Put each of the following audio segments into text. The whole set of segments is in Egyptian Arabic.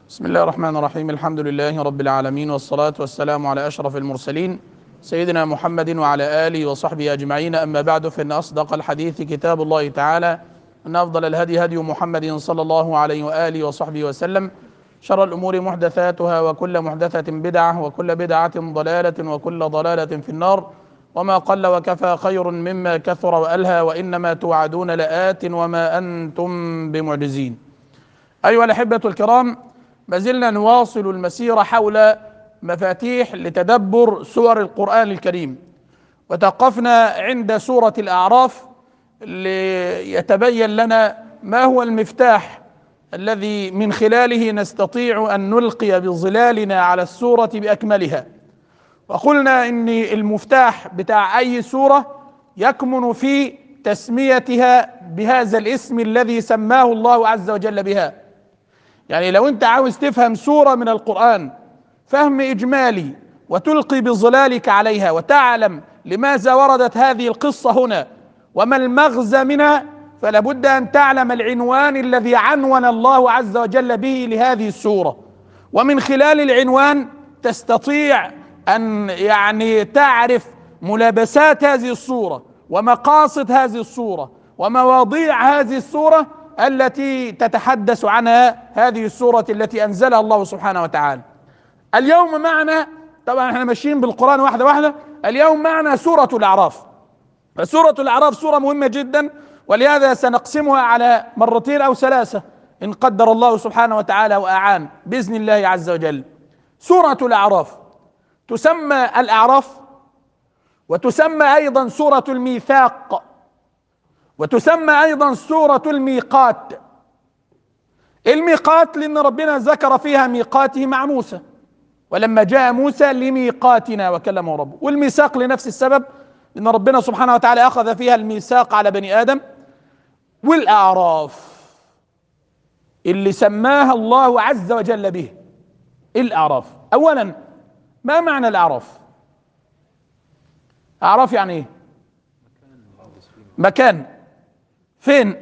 بسم الله الرحمن الرحيم الحمد لله رب العالمين والصلاة والسلام على أشرف المرسلين سيدنا محمد وعلى آله وصحبه أجمعين أما بعد فإن أصدق الحديث كتاب الله تعالى أن أفضل الهدي هدي محمد صلى الله عليه وآله وصحبه وسلم شر الأمور محدثاتها وكل محدثة بدعة وكل بدعة ضلالة وكل ضلالة في النار وما قل وكفى خير مما كثر وألهى وإنما توعدون لآت وما أنتم بمعجزين أيها الأحبة الكرام ما زلنا نواصل المسيرة حول مفاتيح لتدبر سور القرآن الكريم وتوقفنا عند سورة الأعراف ليتبين لنا ما هو المفتاح الذي من خلاله نستطيع أن نلقي بظلالنا على السورة بأكملها وقلنا ان المفتاح بتاع اي سوره يكمن في تسميتها بهذا الاسم الذي سماه الله عز وجل بها يعني لو انت عاوز تفهم سوره من القران فهم اجمالي وتلقي بظلالك عليها وتعلم لماذا وردت هذه القصه هنا وما المغزى منها فلا بد ان تعلم العنوان الذي عنون الله عز وجل به لهذه السوره ومن خلال العنوان تستطيع ان يعني تعرف ملابسات هذه الصوره ومقاصد هذه الصوره ومواضيع هذه الصوره التي تتحدث عنها هذه السوره التي انزلها الله سبحانه وتعالى. اليوم معنا طبعا احنا ماشيين بالقران واحده واحده اليوم معنا سوره الاعراف. فسوره الاعراف سوره مهمه جدا ولهذا سنقسمها على مرتين او ثلاثه ان قدر الله سبحانه وتعالى واعان باذن الله عز وجل. سوره الاعراف تسمى الاعراف وتسمى ايضا سوره الميثاق وتسمى ايضا سوره الميقات الميقات لان ربنا ذكر فيها ميقاته مع موسى ولما جاء موسى لميقاتنا وكلمه ربه والميثاق لنفس السبب ان ربنا سبحانه وتعالى اخذ فيها الميثاق على بني ادم والاعراف اللي سماها الله عز وجل به الاعراف اولا ما معنى الاعراف اعراف يعني ايه مكان فين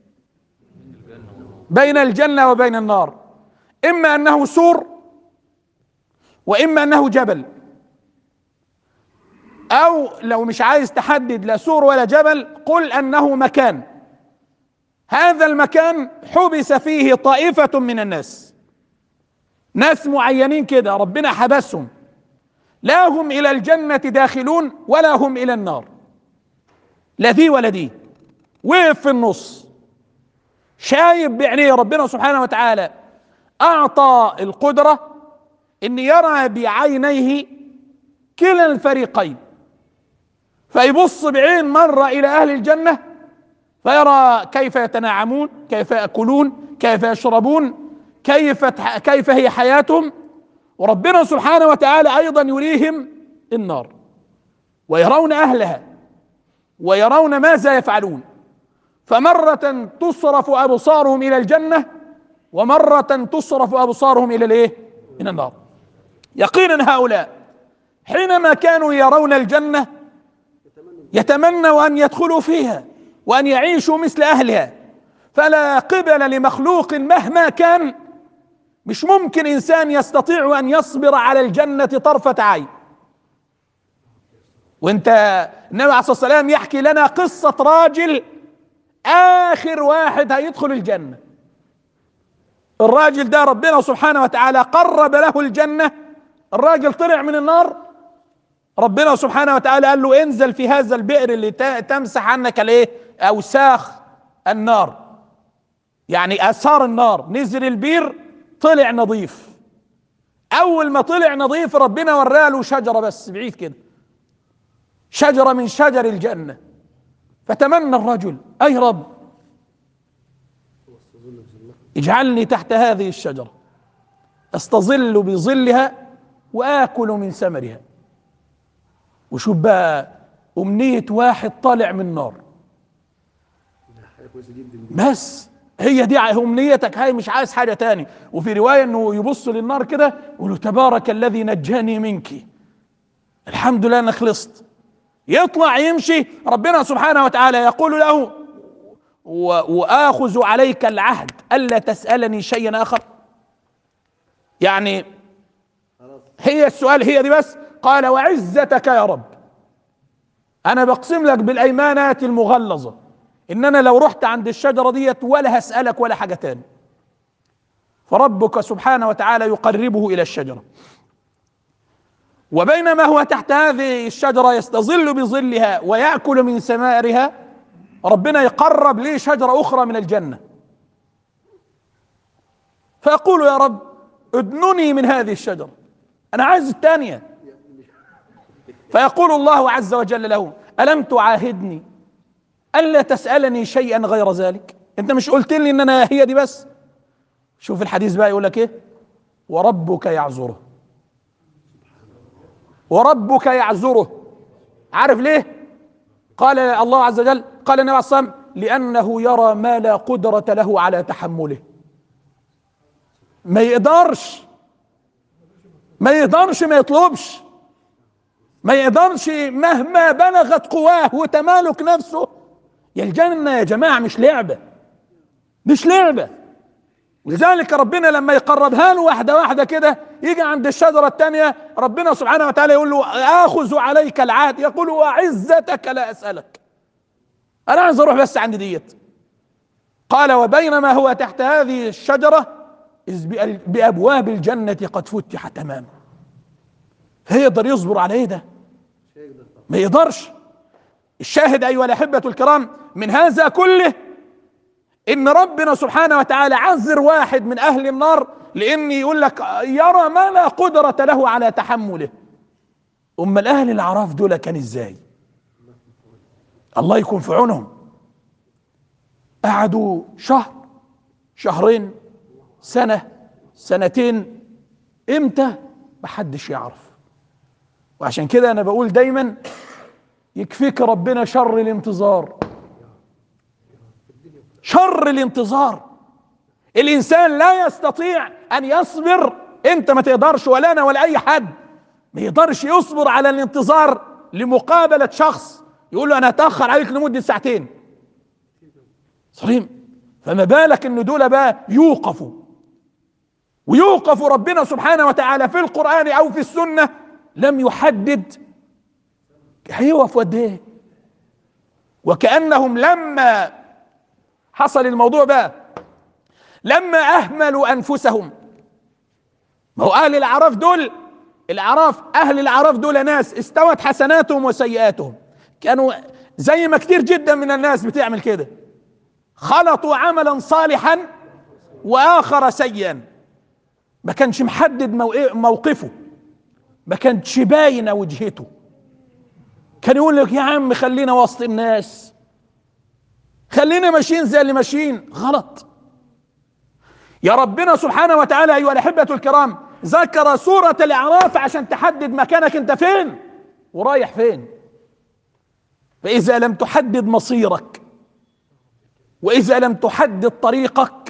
بين الجنه وبين النار اما انه سور واما انه جبل او لو مش عايز تحدد لا سور ولا جبل قل انه مكان هذا المكان حبس فيه طائفه من الناس ناس معينين كده ربنا حبسهم لا هم الى الجنه داخلون ولا هم الى النار لا دي ولا دي وقف في النص شايف بعينيه ربنا سبحانه وتعالى اعطى القدره ان يرى بعينيه كلا الفريقين فيبص بعين مره الى اهل الجنه فيرى كيف يتناعمون كيف ياكلون كيف يشربون كيف كيف هي حياتهم وربنا سبحانه وتعالى ايضا يريهم النار ويرون اهلها ويرون ماذا يفعلون فمرة تصرف ابصارهم الى الجنة ومرة تصرف ابصارهم الى الايه؟ الى النار. يقينا هؤلاء حينما كانوا يرون الجنة يتمنوا ان يدخلوا فيها وان يعيشوا مثل اهلها فلا قبل لمخلوق مهما كان مش ممكن انسان يستطيع ان يصبر على الجنه طرفه عين وانت النبي عليه الصلاه والسلام يحكي لنا قصه راجل اخر واحد هيدخل الجنه الراجل ده ربنا سبحانه وتعالى قرب له الجنه الراجل طلع من النار ربنا سبحانه وتعالى قال له انزل في هذا البئر اللي تمسح عنك الايه اوساخ النار يعني اثار النار نزل البير طلع نظيف اول ما طلع نظيف ربنا وراله شجره بس بعيد كده شجره من شجر الجنه فتمنى الرجل اي رب اجعلني تحت هذه الشجره استظل بظلها واكل من ثمرها وشوف بقى امنيه واحد طالع من النار بس هي دي امنيتك هاي مش عايز حاجه تاني وفي روايه انه يبص للنار كده يقول تبارك الذي نجاني منك الحمد لله انا خلصت يطلع يمشي ربنا سبحانه وتعالى يقول له واخذ عليك العهد الا تسالني شيئا اخر يعني هي السؤال هي دي بس قال وعزتك يا رب انا بقسم لك بالايمانات المغلظه ان انا لو رحت عند الشجره ديت ولا هسالك ولا حاجه تاني فربك سبحانه وتعالى يقربه الى الشجره وبينما هو تحت هذه الشجره يستظل بظلها وياكل من ثمارها ربنا يقرب لي شجره اخرى من الجنه فيقول يا رب ادنني من هذه الشجره انا عايز الثانيه فيقول الله عز وجل له الم تعاهدني الا تسالني شيئا غير ذلك انت مش قلت لي ان انا هي دي بس شوف الحديث بقى يقول لك ايه وربك يعذره وربك يعذره عارف ليه قال الله عز وجل قال النبي عليه الصلاه والسلام لانه يرى ما لا قدره له على تحمله ما يقدرش ما يقدرش ما يطلبش ما يقدرش مهما بلغت قواه وتمالك نفسه يا الجنة يا جماعة مش لعبة مش لعبة ولذلك ربنا لما يقربها له واحدة واحدة كده يجي عند الشجرة الثانية ربنا سبحانه وتعالى يقول له آخذ عليك العهد يقول وعزتك لا أسألك أنا عايز أروح بس عند ديت قال وبينما هو تحت هذه الشجرة إذ بأبواب الجنة قد فتحت أمامه هيقدر يصبر على إيه ده ما يقدرش الشاهد أيها الأحبة الكرام من هذا كله إن ربنا سبحانه وتعالى عذر واحد من أهل النار لأن يقول لك يرى ما لا قدرة له على تحمله أما الأهل الأعراف دول كان إزاي الله يكون في عونهم قعدوا شهر شهرين سنة سنتين امتى محدش يعرف وعشان كده انا بقول دايما يكفيك ربنا شر الانتظار شر الانتظار الانسان لا يستطيع ان يصبر انت ما تقدرش ولا انا ولا اي حد ما يقدرش يصبر على الانتظار لمقابلة شخص يقول له انا اتأخر عليك لمدة ساعتين صحيح فما بالك ان دول بقى يوقفوا ويوقف ربنا سبحانه وتعالى في القرآن او في السنة لم يحدد هيوقف قد ايه وكأنهم لما حصل الموضوع بقى لما اهملوا انفسهم ما هو اهل الاعراف دول الاعراف اهل الاعراف دول ناس استوت حسناتهم وسيئاتهم كانوا زي ما كتير جدا من الناس بتعمل كده خلطوا عملا صالحا واخر سيئا ما كانش محدد موقفه ما كانتش باينه وجهته كان يقول لك يا عم خلينا وسط الناس خلينا ماشيين زي اللي ماشيين غلط يا ربنا سبحانه وتعالى ايها الاحبه الكرام ذكر سوره الاعراف عشان تحدد مكانك انت فين ورايح فين فاذا لم تحدد مصيرك واذا لم تحدد طريقك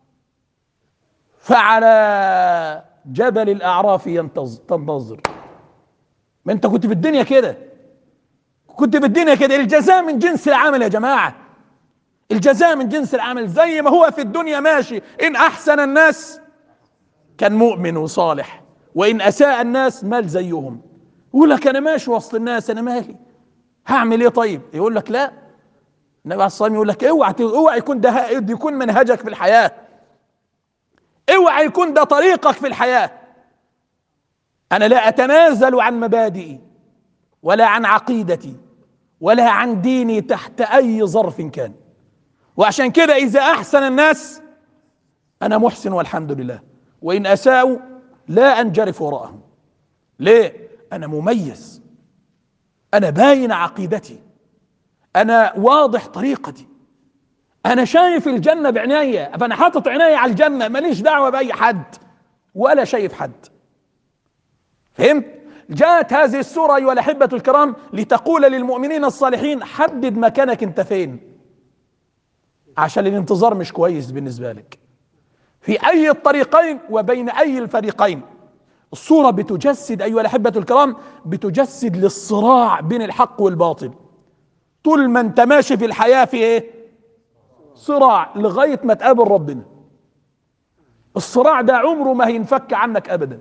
فعلى جبل الاعراف تنتظر ما انت كنت في الدنيا كده كنت في الدنيا كده الجزاء من جنس العمل يا جماعه الجزاء من جنس العمل زي ما هو في الدنيا ماشي ان احسن الناس كان مؤمن وصالح وان اساء الناس مال زيهم يقول لك انا ماشي وسط الناس انا مالي هعمل ايه طيب يقول لك لا النبي عليه الصلاه يقول لك اوعى اوعى يكون ده يكون منهجك في الحياه اوعى يكون ده طريقك في الحياه انا لا اتنازل عن مبادئي ولا عن عقيدتي ولا عن ديني تحت اي ظرف كان وعشان كده اذا احسن الناس انا محسن والحمد لله وان اساءوا لا انجرف وراءهم ليه انا مميز انا باين عقيدتي انا واضح طريقتي انا شايف الجنه بعناية فانا حاطط عناية على الجنه ماليش دعوه باي حد ولا شايف حد فهمت جاءت هذه السوره ايها الاحبه الكرام لتقول للمؤمنين الصالحين حدد مكانك انت فين عشان الانتظار مش كويس بالنسبه لك في اي الطريقين وبين اي الفريقين الصوره بتجسد ايها الاحبه الكرام بتجسد للصراع بين الحق والباطل طول ما انت ماشي في الحياه في ايه صراع لغايه ما تقابل ربنا الصراع ده عمره ما هينفك عنك ابدا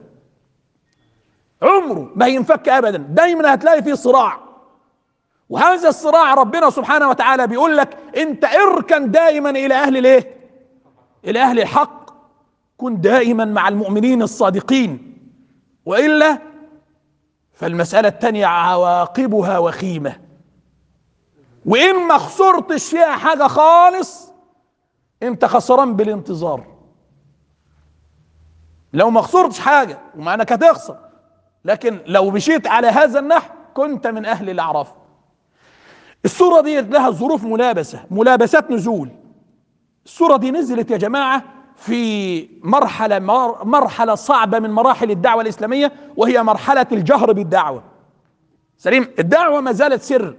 عمره ما هينفك ابدا دايما هتلاقي فيه صراع وهذا الصراع ربنا سبحانه وتعالى بيقول لك انت اركن دائما الى اهل الايه الى اهل الحق كن دائما مع المؤمنين الصادقين والا فالمساله الثانيه عواقبها وخيمه وان ما خسرتش فيها حاجه خالص انت خسران بالانتظار لو ما خسرتش حاجه ومع انك هتخسر لكن لو مشيت على هذا النحو كنت من اهل الاعراف السوره دي لها ظروف ملابسه ملابسات نزول السوره دي نزلت يا جماعه في مرحله مرحله صعبه من مراحل الدعوه الاسلاميه وهي مرحله الجهر بالدعوه سليم الدعوه ما زالت سر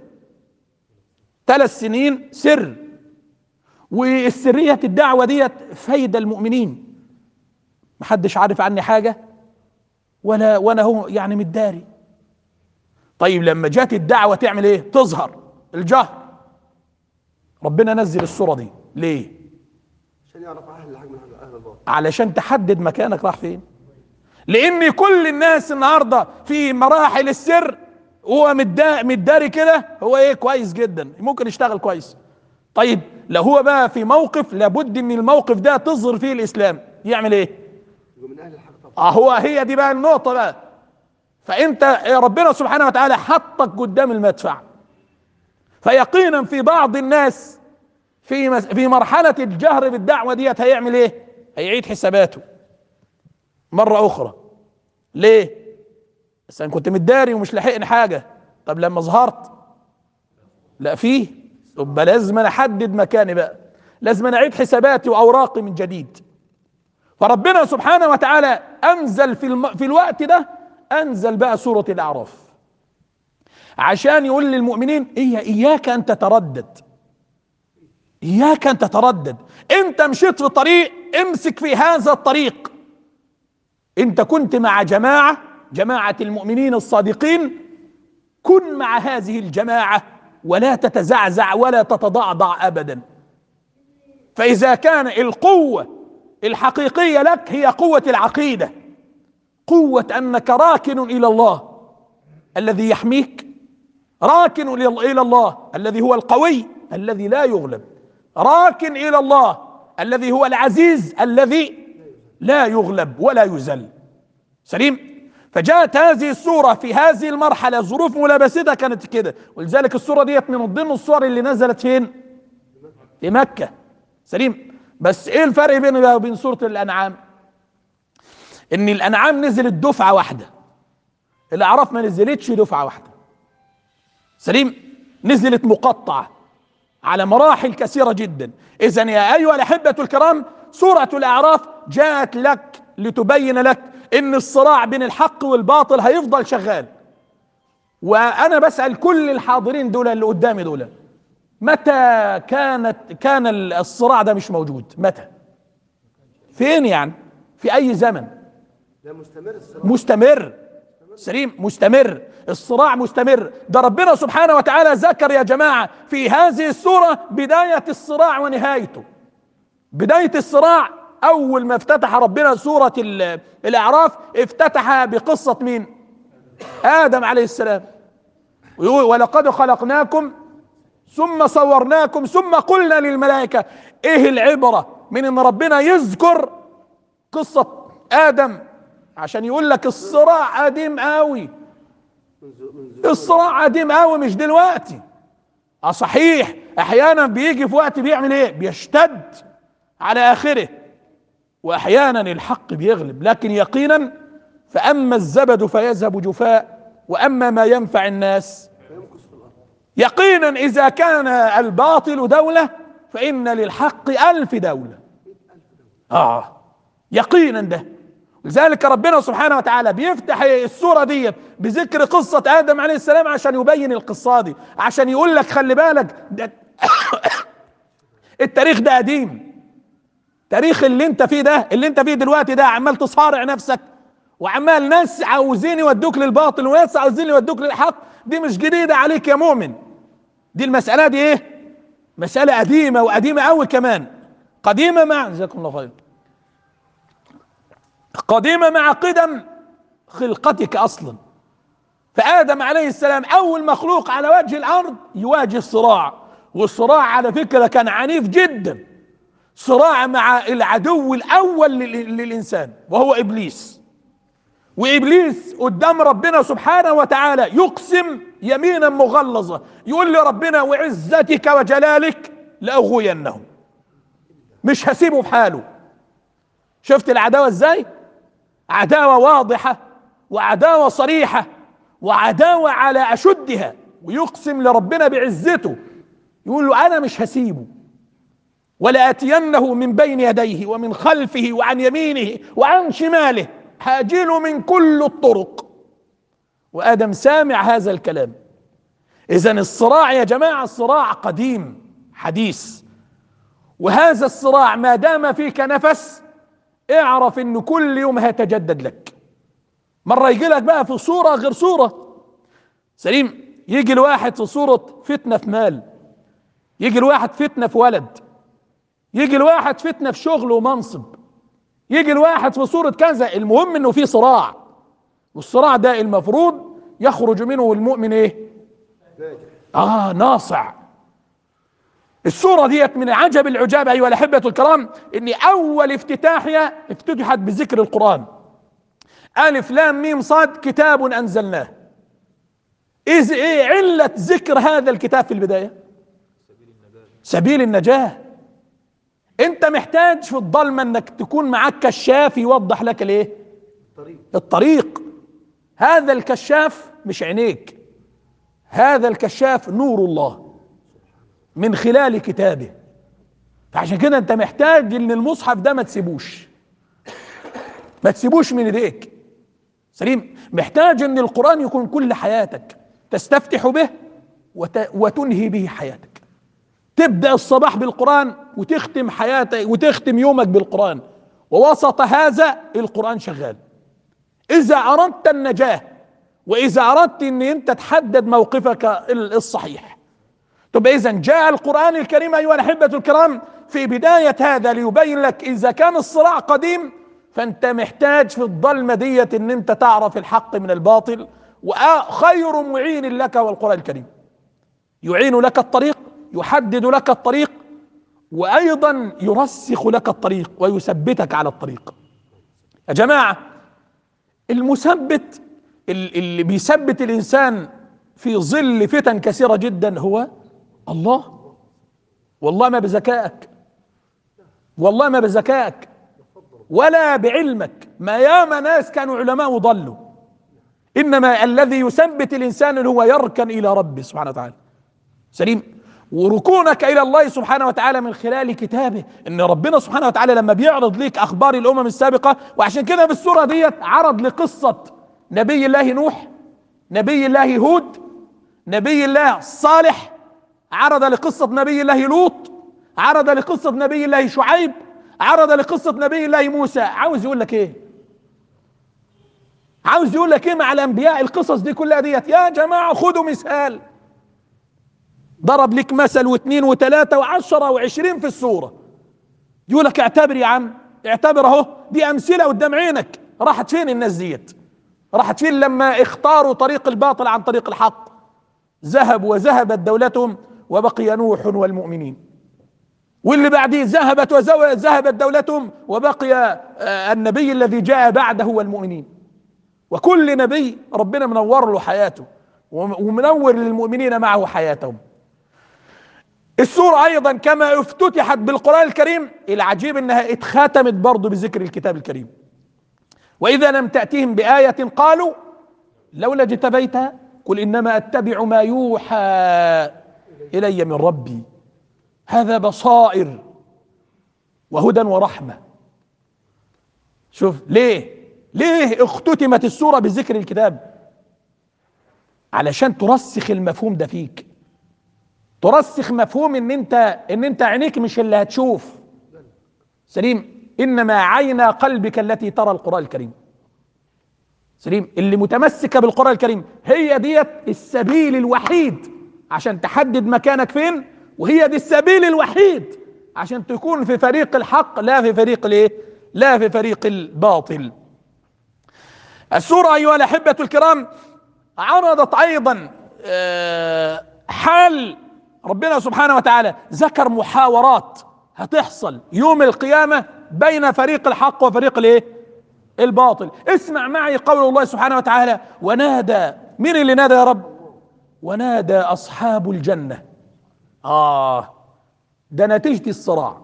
ثلاث سنين سر والسريه الدعوه ديت فايده المؤمنين محدش عارف عني حاجه ولا وانا هو يعني متداري طيب لما جات الدعوه تعمل ايه تظهر الجهر ربنا نزل الصوره دي ليه عشان يعرف اهل الحق من اهل الباطل علشان تحدد مكانك راح فين لان كل الناس النهارده في مراحل السر هو متدا- متداري كده هو ايه كويس جدا ممكن يشتغل كويس طيب لو هو بقى في موقف لابد ان الموقف ده تظهر فيه الاسلام يعمل ايه يبقى من اهل الحق طبعا اه هو هي دي بقى النقطة بقى فانت يا ربنا سبحانه وتعالى حطك قدام المدفع فيقينا في بعض الناس في مس- في مرحلة الجهر بالدعوة ديت هيعمل ايه؟ هيعيد حساباته مرة أخرى ليه؟ بس أنا كنت متداري ومش لاحقني حاجة طب لما ظهرت لا فيه يبقى لازم أنا أحدد مكاني بقى لازم أنا أعيد حساباتي وأوراقي من جديد فربنا سبحانه وتعالى انزل في الم... في الوقت ده انزل بقى سوره الاعراف عشان يقول للمؤمنين إيه اياك ان تتردد اياك ان تتردد انت مشيت في طريق امسك في هذا الطريق انت كنت مع جماعه جماعه المؤمنين الصادقين كن مع هذه الجماعه ولا تتزعزع ولا تتضعضع ابدا فاذا كان القوه الحقيقيه لك هي قوه العقيده قوه انك راكن الى الله الذي يحميك راكن الى إلى الله الذي هو القوي الذي لا يغلب راكن الى الله الذي هو العزيز الذي لا يغلب ولا يذل سليم فجاءت هذه السورة في هذه المرحلة ظروف ملابستها كانت كده ولذلك السورة ديت من ضمن الصور اللي نزلت فين في مكة سليم بس ايه الفرق بينها وبين سورة الانعام ان الانعام نزلت دفعة واحدة الاعراف ما نزلتش دفعة واحدة سليم نزلت مقطعة على مراحل كثيرة جدا اذا يا ايها الاحبة الكرام سورة الاعراف جاءت لك لتبين لك ان الصراع بين الحق والباطل هيفضل شغال وانا بسأل كل الحاضرين دول اللي قدامي دول متى كانت كان الصراع ده مش موجود متى فين يعني في اي زمن ده مستمر الصراع مستمر سليم مستمر الصراع مستمر ده ربنا سبحانه وتعالى ذكر يا جماعة في هذه السورة بداية الصراع ونهايته بداية الصراع أول ما افتتح ربنا سورة ال- الأعراف افتتح بقصة مين آدم عليه السلام ويقول ولقد خلقناكم ثم صورناكم ثم قلنا للملائكة ايه العبرة من ان ربنا يذكر قصة آدم عشان يقول لك الصراع قديم قوي منذ منذ الصراع قديم قوي مش دلوقتي اه صحيح احيانا بيجي في وقت بيعمل ايه بيشتد على اخره واحيانا الحق بيغلب لكن يقينا فاما الزبد فيذهب جفاء واما ما ينفع الناس فيمكث في الارض يقينا اذا كان الباطل دولة فان للحق الف دولة اه يقينا ده لذلك ربنا سبحانه وتعالى بيفتح السورة دي بذكر قصة آدم عليه السلام عشان يبين القصة دي عشان يقول لك خلي بالك ده التاريخ ده قديم تاريخ اللي انت فيه ده اللي انت فيه دلوقتي ده عمال تصارع نفسك وعمال ناس عاوزين يودوك للباطل وناس عاوزين يودوك للحق دي مش جديدة عليك يا مؤمن دي المسألة دي ايه مسألة قديمة وقديمة قوي كمان قديمة مع جزاكم الله خير قديمة مع قدم خلقتك أصلا فآدم عليه السلام أول مخلوق على وجه الأرض يواجه الصراع والصراع على فكرة كان عنيف جدا صراع مع العدو الأول لل- للإنسان وهو إبليس وإبليس قدام ربنا سبحانه وتعالى يقسم يمينا مغلظة يقول لربنا وعزتك وجلالك لأغوينهم مش هسيبه في حاله شفت العداوة ازاي عداوة واضحة وعداوة صريحة وعداوة على أشدها ويقسم لربنا بعزته يقول له أنا مش هسيبه ولآتينه من بين يديه ومن خلفه وعن يمينه وعن شماله هاجله من كل الطرق وآدم سامع هذا الكلام إذا الصراع يا جماعة الصراع قديم حديث وهذا الصراع ما دام فيك نفس اعرف ان كل يوم هيتجدد لك مرة يجي لك بقى في صورة غير صورة سليم يجي الواحد في صورة فتنة في مال يجي الواحد فتنة في ولد يجي الواحد فتنة في شغل ومنصب يجي الواحد في صورة كذا المهم انه في صراع والصراع ده المفروض يخرج منه المؤمن ايه ناجح اه ناصع السورة ديت من عجب العجاب أيها الأحبة الكرام إن أول افتتاحها افتتحت بذكر القرآن ألف لام ميم صاد كتاب أنزلناه إذ إيه علة ذكر هذا الكتاب في البداية سبيل النجاة أنت محتاج في الضلمة إنك تكون معك كشاف يوضح لك الإيه طريق الطريق هذا الكشاف مش عينيك هذا الكشاف نور الله من خلال كتابه فعشان كده انت محتاج ان المصحف ده ما تسيبوش ما تسيبوش من ايديك سليم محتاج ان القرآن يكون كل حياتك تستفتح به وت... وتنهي به حياتك تبدأ الصباح بالقرآن وتختم حياتك وتختم يومك بالقرآن ووسط هذا القرآن شغال إذا أردت النجاة وإذا أردت أن أنت تحدد موقفك ال- الصحيح طب إذا جاء القرآن الكريم أيها الأحبة الكرام في بداية هذا ليبين لك إذا كان الصراع قديم فأنت محتاج في الظلمة ديت أن أنت تعرف الحق من الباطل وخير معين لك هو القرآن الكريم يعين لك الطريق يحدد لك الطريق وأيضا يرسخ لك الطريق ويثبتك على الطريق يا جماعة المثبت ال- اللي بيثبت الانسان في ظل فتن كثيره جدا هو الله والله ما بذكائك والله ما بذكائك ولا بعلمك ما ياما ناس كانوا علماء وضلوا انما الذي يثبت الانسان هو يركن الى ربه سبحانه وتعالى سليم وركونك الى الله سبحانه وتعالى من خلال كتابه ان ربنا سبحانه وتعالى لما بيعرض ليك اخبار الامم السابقه وعشان كده بالسوره ديت عرض لقصه نبي الله نوح نبي الله هود نبي الله صالح عرض لقصه نبي الله لوط عرض لقصه نبي الله شعيب عرض لقصه نبي الله موسى عاوز يقول لك ايه عاوز يقول لك ايه مع الانبياء القصص دي كلها ديت يا جماعه خدوا مثال ضرب لك مثل واثنين وثلاثة وعشرة وعشرين في السورة يقول لك اعتبر يا عم اعتبر اهو دي أمثلة قدام عينك راحت فين الناس ديت راحت فين لما اختاروا طريق الباطل عن طريق الحق ذهب وذهبت دولتهم وبقي نوح والمؤمنين واللي بعديه ذهبت وذهبت دولتهم وبقي آه، النبي الذي جاء بعده والمؤمنين وكل نبي ربنا منور له حياته ومنور للمؤمنين معه حياتهم السورة أيضا كما افتتحت بالقرآن الكريم العجيب أنها اتختمت برضه بذكر الكتاب الكريم وإذا لم تأتيهم بآية قالوا لولا اجتبيتها قل إنما أتبع ما يوحى إلي من ربي هذا بصائر وهدى ورحمة شوف ليه ليه اختتمت السورة بذكر الكتاب علشان ترسخ المفهوم ده فيك ترسخ مفهوم ان انت ان انت عينيك مش اللي هتشوف سليم انما عين قلبك التي ترى القران الكريم سليم اللي متمسكه بالقران الكريم هي ديت السبيل الوحيد عشان تحدد مكانك فين وهي دي السبيل الوحيد عشان تكون في فريق الحق لا في فريق الايه لا في فريق الباطل السورة أيها الأحبة الكرام عرضت أيضا آه، حال ربنا سبحانه وتعالى ذكر محاورات هتحصل يوم القيامة بين فريق الحق وفريق الايه الباطل اسمع معي قول الله سبحانه وتعالى ونادى مين اللي نادى يا رب ونادى أصحاب الجنة آه ده نتيجة الصراع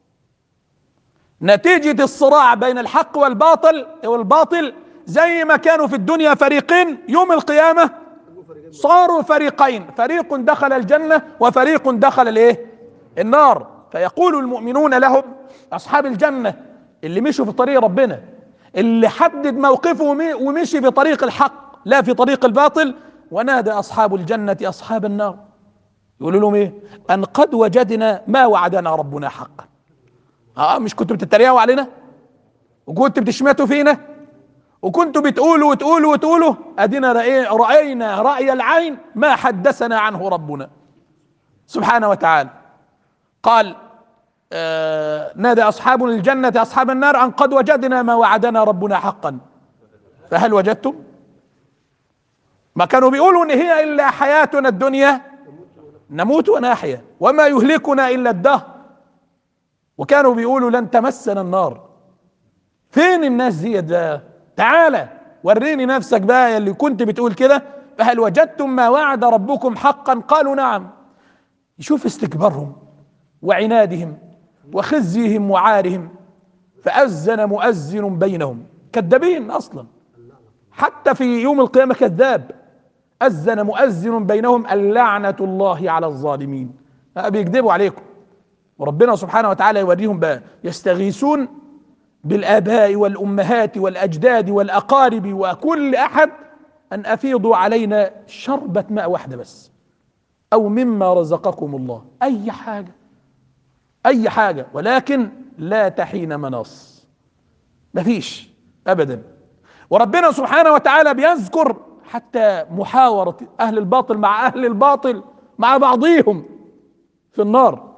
نتيجة الصراع بين الحق والباطل والباطل زي ما كانوا في الدنيا فريقين يوم القيامة صاروا فريقين فريق دخل الجنة وفريق دخل الايه النار فيقول المؤمنون لهم اصحاب الجنة اللي مشوا في طريق ربنا اللي حدد موقفه ومي- ومشي في طريق الحق لا في طريق الباطل ونادى اصحاب الجنة اصحاب النار يقولوا لهم ايه ان قد وجدنا ما وعدنا ربنا حقا اه مش كنتوا بتتريقوا علينا وكنتوا بتشمتوا فينا وكنتوا بتقولوا وتقولوا وتقولوا ادينا رأي- راينا راي العين ما حدثنا عنه ربنا سبحانه وتعالى قال آه نادى اصحاب الجنه اصحاب النار ان قد وجدنا ما وعدنا ربنا حقا فهل وجدتم ما كانوا بيقولوا ان هي الا حياتنا الدنيا نموت ونحيا وما يهلكنا الا الدهر وكانوا بيقولوا لن تمسنا النار فين الناس دي ده تعالى وريني نفسك بقى يا اللي كنت بتقول كده فهل وجدتم ما وعد ربكم حقا قالوا نعم يشوف استكبارهم وعنادهم وخزيهم وعارهم فأذن مؤذن بينهم كذابين أصلا حتى في يوم القيامة كذاب أذن مؤذن بينهم اللعنة الله على الظالمين ها بيكذبوا عليكم وربنا سبحانه وتعالى يوريهم بقى يستغيثون بالآباء والأمهات والأجداد والأقارب وكل أحد أن أفيضوا علينا شربة ماء واحدة بس أو مما رزقكم الله أي حاجة أي حاجة ولكن لا تحين مناص مفيش أبدا وربنا سبحانه وتعالى بيذكر حتى محاورة أهل الباطل مع أهل الباطل مع بعضهم في النار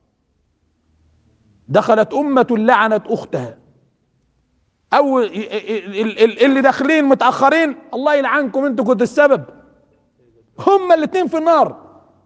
دخلت أمة لعنت أختها أو ال- ال- ال- اللي داخلين متأخرين الله يلعنكم أنتوا كنتوا السبب هم الاتنين في النار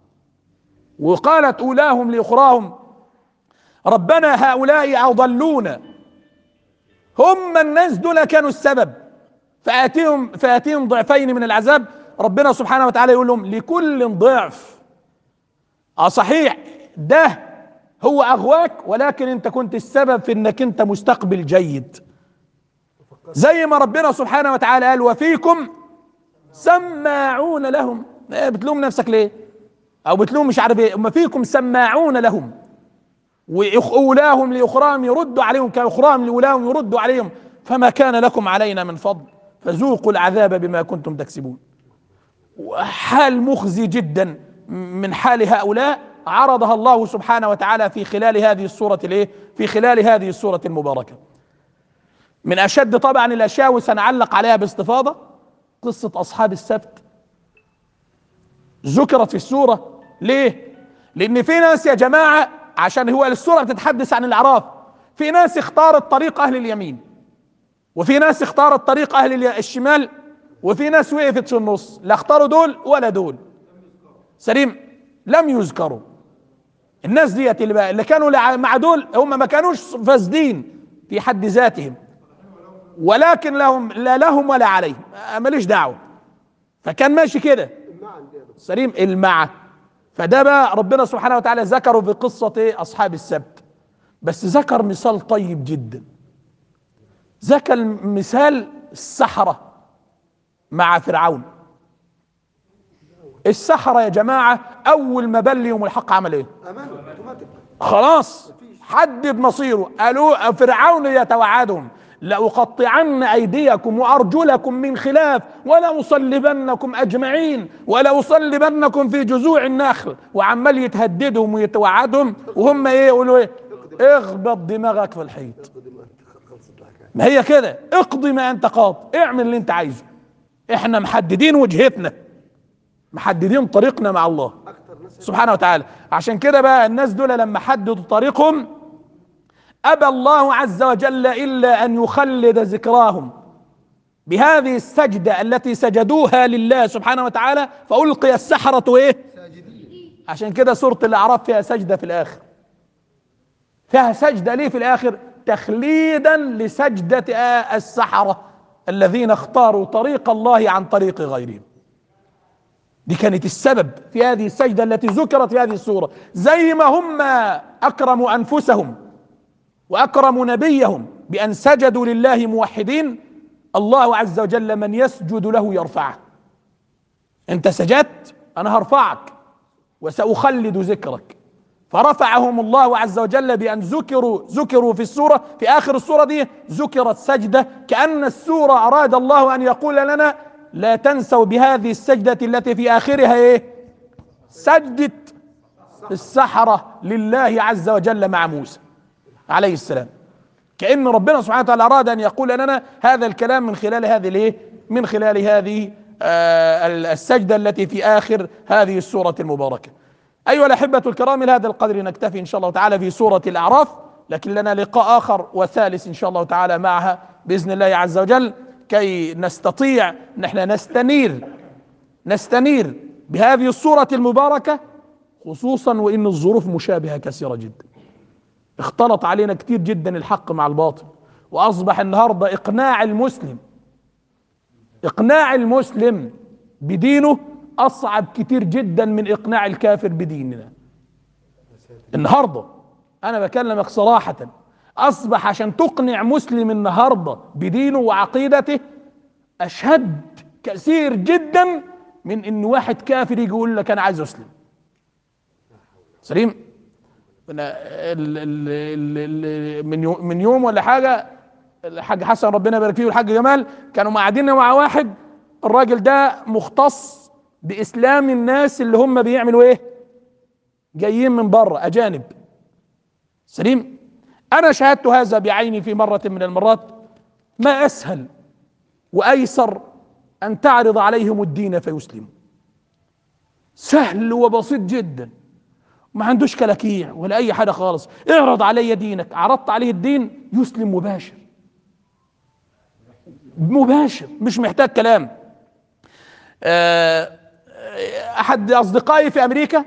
وقالت أولاهم لأخراهم ربنا هؤلاء أضلونا هم الناس دول كانوا السبب فآتيهم فآتيهم ضعفين من العذاب ربنا سبحانه وتعالى يقول لهم لكل ضعف اه صحيح ده هو اغواك ولكن انت كنت السبب في انك انت مستقبل جيد زي ما ربنا سبحانه وتعالى قال وفيكم سماعون لهم إيه بتلوم نفسك ليه او بتلوم مش عارف ايه اما فيكم سماعون لهم واولاهم لاخراهم يردوا عليهم كاخراهم لاولاهم يردوا عليهم فما كان لكم علينا من فضل فذوقوا العذاب بما كنتم تكسبون حال مخزي جدا من حال هؤلاء عرضها الله سبحانه وتعالى في خلال هذه السورة الايه؟ في خلال هذه السورة المباركة. من أشد طبعا الأشياء وسنعلق عليها باستفاضة قصة أصحاب السبت. ذكرت في السورة ليه؟ لأن في ناس يا جماعة عشان هو السورة بتتحدث عن الأعراف في ناس اختارت طريق أهل اليمين وفي ناس اختارت طريق أهل الي- الشمال وفي ناس وقفت في النص لا اختاروا دول ولا دول سليم لم يذكروا الناس ديت اللي, بقى اللي كانوا لع- مع دول هم ما كانوش فاسدين في حد ذاتهم ولكن لهم لا لهم ولا عليهم آه، ماليش دعوه فكان ماشي كده المعنى دي يا دكتور. سليم المع فده بقى ربنا سبحانه وتعالى ذكره في قصة ايه أصحاب السبت بس ذكر مثال طيب جدا ذكر مثال السحرة مع فرعون السحرة يا جماعة أول ما بل يوم الحق عمل ايه امانه اوتوماتيك خلاص حدد مصيره قالوا فرعون يتوعدهم لأقطعن أيديكم وأرجلكم من خلاف ولأصلبنكم أجمعين ولأصلبنكم في جذوع النخل وعمال يتهددهم ويتوعدهم وهم إيه يقولوا إيه اخبط دماغك في الحيط خد ما انت خلصت الحكايه ما هي كده اقضي ما أنت قاض اعمل اللي أنت عايزه احنا محددين وجهتنا محددين طريقنا مع الله اكتر ناس سبحانه وتعالى عشان كده بقى الناس دول لما حددوا طريقهم أبى الله عز وجل إلا أن يخلد ذكراهم بهذه السجدة التي سجدوها لله سبحانه وتعالى فألقي السحرة إيه عشان كده سورة الأعراف فيها سجدة في الآخر فيها سجدة ليه في الآخر تخليدا لسجدة آه السحرة الذين اختاروا طريق الله عن طريق غيرهم دي كانت السبب في هذه السجدة التي ذكرت في هذه السورة زي ما هم أكرموا أنفسهم وأكرموا نبيهم بأن سجدوا لله موحدين الله عز وجل من يسجد له يرفعه انت سجدت انا هرفعك وسأخلد ذكرك فرفعهم الله عز وجل بأن ذكروا ذكروا في السورة في آخر السورة دي ذكرت سجدة كأن السورة أراد الله أن يقول لنا لا تنسوا بهذه السجدة التي في آخرها إيه سجدة السحرة لله عز وجل مع موسى عليه السلام كأن ربنا سبحانه وتعالى أراد أن يقول لنا هذا الكلام من خلال هذه الإيه من خلال هذه آه السجدة التي في آخر هذه السورة المباركة أيها الأحبة الكرام إلى هذا القدر نكتفي إن شاء الله تعالى في سورة الأعراف لكن لنا لقاء آخر وثالث إن شاء الله تعالى معها بإذن الله عز وجل كي نستطيع نحن نستنير نستنير بهذه السورة المباركة خصوصا وإن الظروف مشابهة كثيرة جدا اختلط علينا كتير جدا الحق مع الباطل وأصبح النهاردة إقناع المسلم إقناع المسلم بدينه أصعب كتير جدا من إقناع الكافر بديننا النهاردة أنا بكلمك صراحة أصبح عشان تقنع مسلم النهاردة بدينه وعقيدته أشد كثير جدا من إن واحد كافر يجي يقول لك أنا عايز أسلم سليم ال ال ال ال من يوم من يوم ولا حاجة الحاج حسن ربنا يبارك فيه والحاج جمال كانوا قاعدين مع واحد الراجل ده مختص باسلام الناس اللي هم بيعملوا ايه جايين من بره اجانب سليم انا شاهدت هذا بعيني في مره من المرات ما اسهل وايسر ان تعرض عليهم الدين فيسلموا سهل وبسيط جدا ما عندوش كلاكيع ولا اي حاجه خالص اعرض علي دينك عرضت عليه الدين يسلم مباشر مباشر مش محتاج كلام احد اصدقائي في امريكا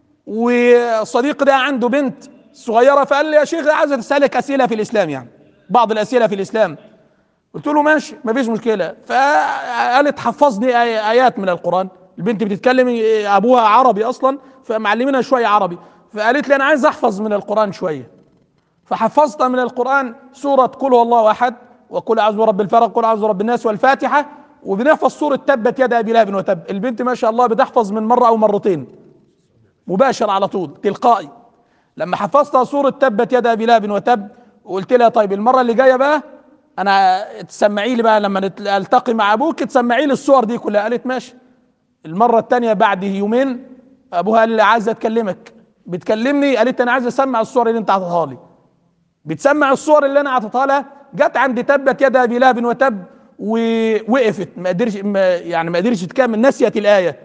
وصديق ده عنده بنت صغيره فقال لي يا شيخ عايز اسالك اسئله في الاسلام يعني بعض الاسئله في الاسلام قلت له ماشي مفيش مشكله فقالت حفظني ايات من القران البنت بتتكلم ابوها عربي اصلا فمعلمينها شويه عربي فقالت لي انا عايز احفظ من القران شويه فحفظت من القران سوره قل هو الله احد وقل اعوذ برب الفلق قل اعوذ برب الناس والفاتحه وبنحفظ سوره تبت يد ابي لهب وتب البنت ما شاء الله بتحفظ من مره او مرتين مباشر على طول تلقائي لما حفظتها سوره تبت يد ابي لهب وتب وقلت لها طيب المره اللي جايه بقى انا تسمعي لي بقى لما التقي مع ابوك تسمعي لي الصور دي كلها قالت ماشي المره الثانيه بعد يومين ابوها قال لي عايزه اكلمك بتكلمني قالت انا عايز اسمع الصور اللي انت عطيتها لي بتسمع الصور اللي انا عطيتها لها جت عند تبت يد ابي لهب وتب ووقفت ما قدرش ما يعني ما قدرش تكمل نسيت الايه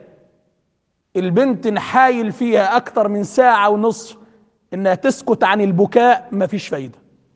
البنت نحايل فيها اكتر من ساعه ونصف انها تسكت عن البكاء ما فيش فايده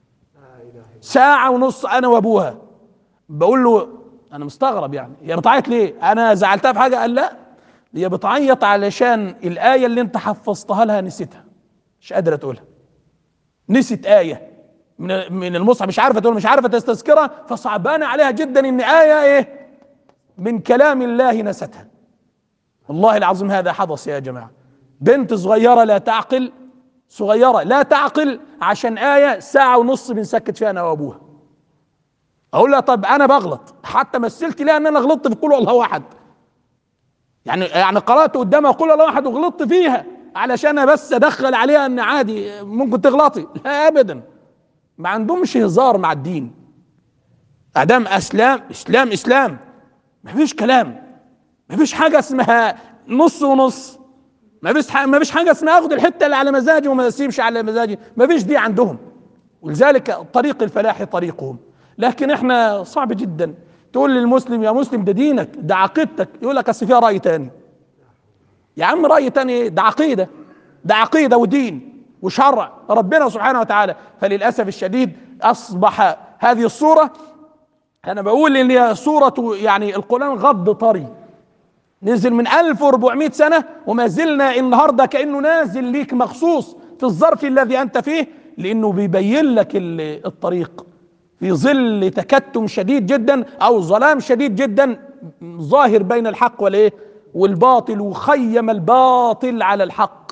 ساعه ونص انا وابوها بقول له انا مستغرب يعني هي بتعيط ليه انا زعلتها في حاجه قال لا هي بتعيط علشان الايه اللي انت حفظتها لها نسيتها مش قادره تقولها نسيت ايه من من المصحف مش عارفه تقول مش عارفه تستذكرها فصعبان عليها جدا ان ايه ايه من كلام الله نستها والله العظيم هذا حدث يا جماعه بنت صغيره لا تعقل صغيره لا تعقل عشان ايه ساعه ونص بنسكت فيها انا وابوها اقول لها طب انا بغلط حتى مثلت لها ان انا غلطت في قول الله احد يعني يعني قرات قدامها قول الله احد وغلطت فيها علشان بس ادخل عليها ان عادي ممكن تغلطي لا ابدا ما عندهمش هزار مع الدين ادام اسلام اسلام اسلام ما فيش كلام ما فيش حاجه اسمها نص ونص ما فيش ما فيش حاجه اسمها اخد الحته اللي على مزاجي وما اسيبش على مزاجي ما فيش دي عندهم ولذلك طريق الفلاح طريقهم لكن احنا صعب جدا تقول للمسلم يا مسلم ده دينك ده عقيدتك يقول لك اصل فيها راي تاني يا عم راي تاني ايه ده عقيده ده عقيده ودين وشرع ربنا سبحانه وتعالى فللاسف الشديد اصبح هذه الصوره انا بقول ان هي سورة يعني القرآن غض طري نزل من 1400 سنة وما زلنا النهاردة كأنه نازل ليك مخصوص في الظرف الذي أنت فيه لأنه بيبين لك ال- الطريق في ظل تكتم شديد جدا أو ظلام شديد جدا ظاهر بين الحق والإيه والباطل وخيم الباطل على الحق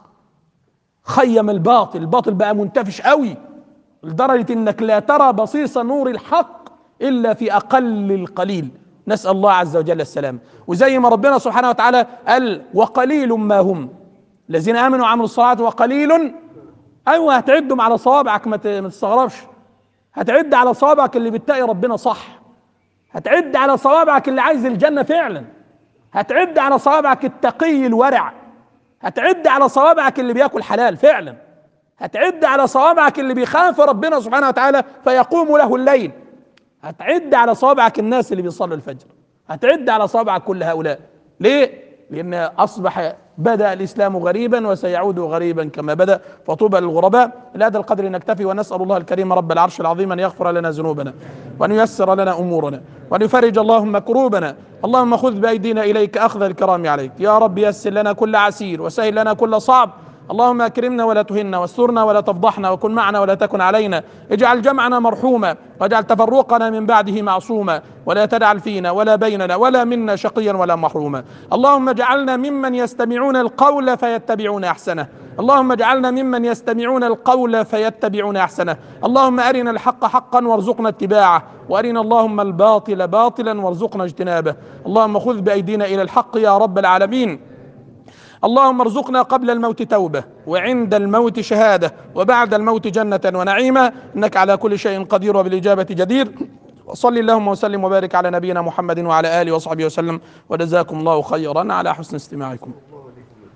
خيم الباطل الباطل بقى منتفش قوي لدرجة انك لا ترى بصيص نور الحق الا في اقل القليل نسأل الله عز وجل السلام وزي ما ربنا سبحانه وتعالى قال وقليل ما هم الذين امنوا وعملوا الصالحات وقليل ايوه هتعدهم على صوابعك ما ت- ما تستغربش هتعد على صوابعك اللي بتتقي ربنا صح هتعد على صوابعك اللي عايز الجنة فعلا هتعد على صوابعك التقي الورع هتعد على صوابعك اللي بياكل حلال فعلا هتعد على صوابعك اللي بيخاف ربنا سبحانه وتعالى فيقوم له الليل هتعد على صوابعك الناس اللي بيصلوا الفجر هتعد على صوابعك كل هؤلاء ليه لان اصبح بدا الاسلام غريبا وسيعود غريبا كما بدا فطوبى للغرباء الى هذا القدر نكتفي ونسال الله الكريم رب العرش العظيم ان يغفر لنا ذنوبنا وان ييسر لنا امورنا وان يفرج اللهم كروبنا اللهم خذ بايدينا اليك اخذ الكرام عليك يا رب يسر لنا كل عسير وسهل لنا كل صعب اللهم اكرمنا ولا تهنا واسترنا ولا تفضحنا وكن معنا ولا تكن علينا اجعل جمعنا مرحوما واجعل تفرقنا من بعده معصوما ولا تجعل فينا ولا بيننا ولا منا شقيا ولا محروما اللهم اجعلنا ممن يستمعون القول فيتبعون احسنه اللهم اجعلنا ممن يستمعون القول فيتبعون احسنه اللهم ارنا الحق حقا وارزقنا اتباعه وارنا اللهم الباطل باطلا وارزقنا اجتنابه اللهم خذ بايدينا الى الحق يا رب العالمين اللهم ارزقنا قبل الموت توبة وعند الموت شهادة وبعد الموت جنة ونعيما إنك على كل شيء قدير وبالإجابة جدير وصلي اللهم وسلم وبارك على نبينا محمد وعلى آله وصحبه وسلم وجزاكم الله خيرا على حسن استماعكم